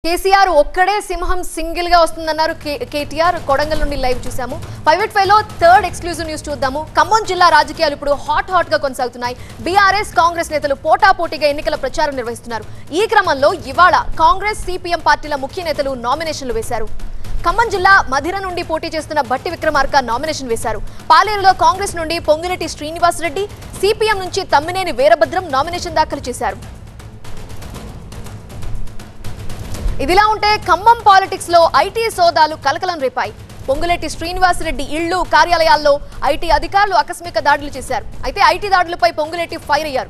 కేసీఆర్ ఒక్కడే సింహం సింగిల్ గా వస్తుందన్నారు కే- కేటీఆర్ కొడంగల్ నుండి లైవ్ చూసాము ప్రైవేట్ ఫైవ్ లో థర్డ్ ఎక్స్క్లూజివ్ న్యూస్ చూద్దాము ఖమ్మం జిల్లా రాజకీయాలు ఇప్పుడు హాట్ హాట్ గా కొనసాగుతున్నాయి బీఆర్ఎస్ కాంగ్రెస్ నేతలు పోటాపోటీగా ఎన్నికల ప్రచారం నిర్వహిస్తున్నారు ఈ క్రమంలో ఇవాళ కాంగ్రెస్ సిపిఎం పార్టీల ముఖ్య నేతలు నామినేషన్లు వేశారు ఖమ్మం జిల్లా మధిర నుండి పోటీ చేస్తున్న బట్టి విక్రమార్క నామినేషన్ వేశారు పాలేరులో కాంగ్రెస్ నుండి పొంగిరెడ్డి శ్రీనివాస్ రెడ్డి సిపిఎం నుంచి తమ్మినేని వీరభద్రం నామినేషన్ దాఖలు చేశారు ఇదిలా ఉంటే ఖమ్మం పాలిటిక్స్ లో ఐటీ సోదాలు కలకలం రేపాయి పొంగులేటి శ్రీనివాసరెడ్డి ఇళ్లు కార్యాలయాల్లో ఐటీ అధికారులు ఆకస్మిక దాడులు చేశారు అయితే ఐటీ దాడులపై పొంగులేటి ఫైర్ అయ్యారు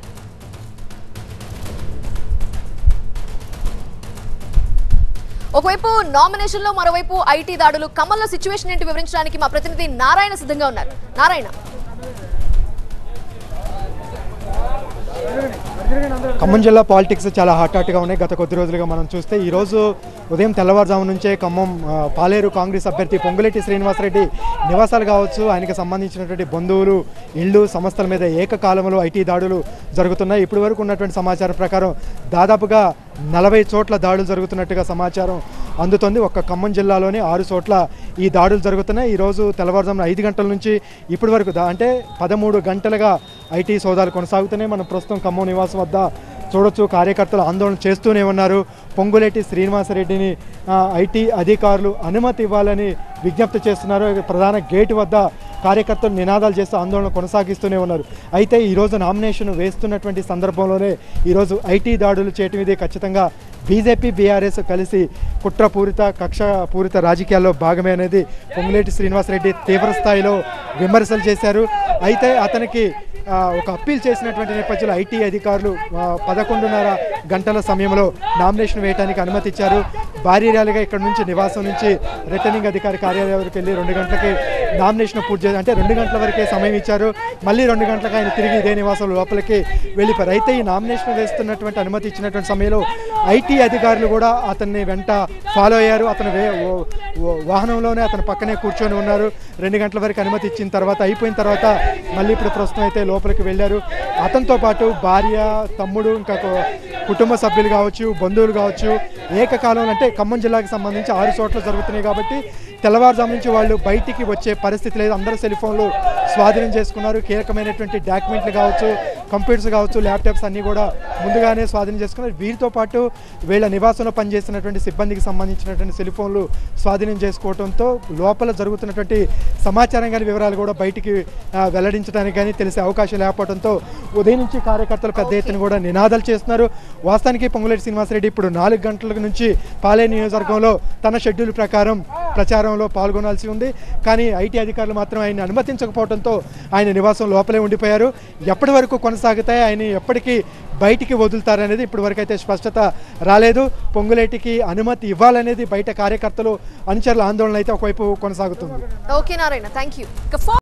ఒకవైపు నామినేషన్ లో మరోవైపు ఐటీ దాడులు ఖమ్మంలో సిచ్యువేషన్ ఏంటి వివరించడానికి మా ప్రతినిధి నారాయణ సిద్ధంగా ఉన్నారు నారాయణ ఖమ్మం జిల్లా పాలిటిక్స్ చాలా హాట్ హాట్గా ఉన్నాయి గత కొద్ది రోజులుగా మనం చూస్తే ఈరోజు ఉదయం తెల్లవారుజాము నుంచే ఖమ్మం ఆ, పాలేరు కాంగ్రెస్ అభ్యర్థి పొంగులేటి శ్రీనివాసరెడ్డి నివాసాలు కావచ్చు ఆయనకు సంబంధించినటువంటి బంధువులు ఇళ్ళు సంస్థల మీద ఏకకాలంలో ఐటీ దాడులు జరుగుతున్నాయి ఇప్పటి వరకు ఉన్నటువంటి సమాచారం ప్రకారం దాదాపుగా నలభై చోట్ల దాడులు జరుగుతున్నట్టుగా సమాచారం అందుతోంది ఒక్క ఖమ్మం జిల్లాలోనే ఆరు చోట్ల ఈ దాడులు జరుగుతున్నాయి ఈరోజు తెల్లవారుజామున ఐదు గంటల నుంచి ఇప్పటి వరకు దా- అంటే పదమూడు గంటలుగా ఐటీ సోదాలు కొనసాగుతున్నాయి మనం ప్రస్తుతం ఖమ్మం నివాసం వద్ద చూడొచ్చు కార్యకర్తలు ఆందోళన చేస్తూనే ఉన్నారు పొంగులేటి శ్రీనివాసరెడ్డిని ఆ, ఐటీ అధికారులు అనుమతి ఇవ్వాలని విజ్ఞప్తి చేస్తున్నారు ప్రధాన గేటు వద్ద కార్యకర్తలు నినాదాలు చేస్తూ ఆందోళన కొనసాగిస్తూనే ఉన్నారు అయితే ఈరోజు నామినేషన్ వేస్తున్నటువంటి సందర్భంలోనే ఈరోజు ఐటీ దాడులు చేయటం ఇది ఖచ్చితంగా బీజేపీ బీఆర్ఎస్ కలిసి కుట్రపూరిత కక్షపూరిత రాజకీయాల్లో భాగమే అనేది పొంగులేటి శ్రీనివాసరెడ్డి తీవ్ర స్థాయిలో విమర్శలు చేశారు అయితే అతనికి ఆ, ఒక అప్పీల్ చేసినటువంటి నేపథ్యంలో ఐటీ అధికారులు ఆ, పదకొండున్నర గంటల సమయంలో నామినేషన్ వేయడానికి అనుమతి ఇచ్చారు భారీ ర్యాలీగా ఇక్కడ నుంచి నివాసం నుంచి రిటర్నింగ్ అధికారి కార్యాలయం వరకు వెళ్ళి రెండు గంటలకి నామినేషన్ పూర్తి చేసి అంటే రెండు గంటల వరకే సమయం ఇచ్చారు మళ్ళీ రెండు గంటలకు ఆయన తిరిగి ఇదే నివాసం లోపలికి వెళ్ళిపోయారు అయితే ఈ నామినేషన్ వేస్తున్నటువంటి అనుమతి ఇచ్చినటువంటి సమయంలో ఐటీ అధికారులు కూడా అతన్ని వెంట ఫాలో అయ్యారు అతను వే ఓ- ఓ- వాహనంలోనే అతను పక్కనే కూర్చొని ఉన్నారు రెండు గంటల వరకు అనుమతి ఇచ్చిన తర్వాత అయిపోయిన తర్వాత మళ్ళీ ఇప్పుడు ప్రస్తుతం అయితే లోపలికి వెళ్ళారు అతనితో పాటు భార్య తమ్ముడు ఇంకా కో- కుటుంబ సభ్యులు కావచ్చు బంధువులు కావచ్చు ఏకకాలంలో అంటే ఖమ్మం జిల్లాకు సంబంధించి ఆరు చోట్ల జరుగుతున్నాయి కాబట్టి తెల్లవారుజాము నుంచి వాళ్ళు బయటికి వచ్చే పరిస్థితి లేదు అందరూ సెల్ ఫోన్లు స్వాధీనం చేసుకున్నారు కీలకమైనటువంటి డాక్యుమెంట్లు కావచ్చు కంప్యూటర్స్ కావచ్చు ల్యాప్టాప్స్ అన్నీ కూడా ముందుగానే స్వాధీనం చేసుకున్నారు వీరితో పాటు వీళ్ళ నివాసంలో పనిచేస్తున్నటువంటి సిబ్బందికి సంబంధించినటువంటి సెల్ ఫోన్లు స్వాధీనం చేసుకోవడంతో లోపల జరుగుతున్నటువంటి సమాచారం కానీ వివరాలు కూడా బయటికి ఆ, వెల్లడించడానికి కానీ తెలిసే అవకాశం లేకపోవడంతో ఉదయం నుంచి కార్యకర్తలు పెద్ద ఎత్తున కూడా నినాదాలు చేస్తున్నారు వాస్తవానికి పొంగులేటి శ్రీనివాసరెడ్డి ఇప్పుడు నాలుగు గంటల నుంచి పాలే నియోజకవర్గంలో తన షెడ్యూల్ ప్రకారం ప్రచారంలో పాల్గొనాల్సి ఉంది కానీ ఐటీ అధికారులు మాత్రం ఆయన అనుమతించకపోవడంతో ఆయన నివాసం లోపలే ఉండిపోయారు ఎప్పటి వరకు కొనసాగుతాయి ఆయన ఎప్పటికీ బయటికి వదులుతారనేది ఇప్పటి వరకు అయితే స్పష్టత రాలేదు పొంగులేటికి అనుమతి ఇవ్వాలనేది బయట కార్యకర్తలు అనుచరుల ఆందోళన అయితే ఒకవైపు కొనసాగుతుంది ఓకే నారాయణ థ్యాంక్ యూ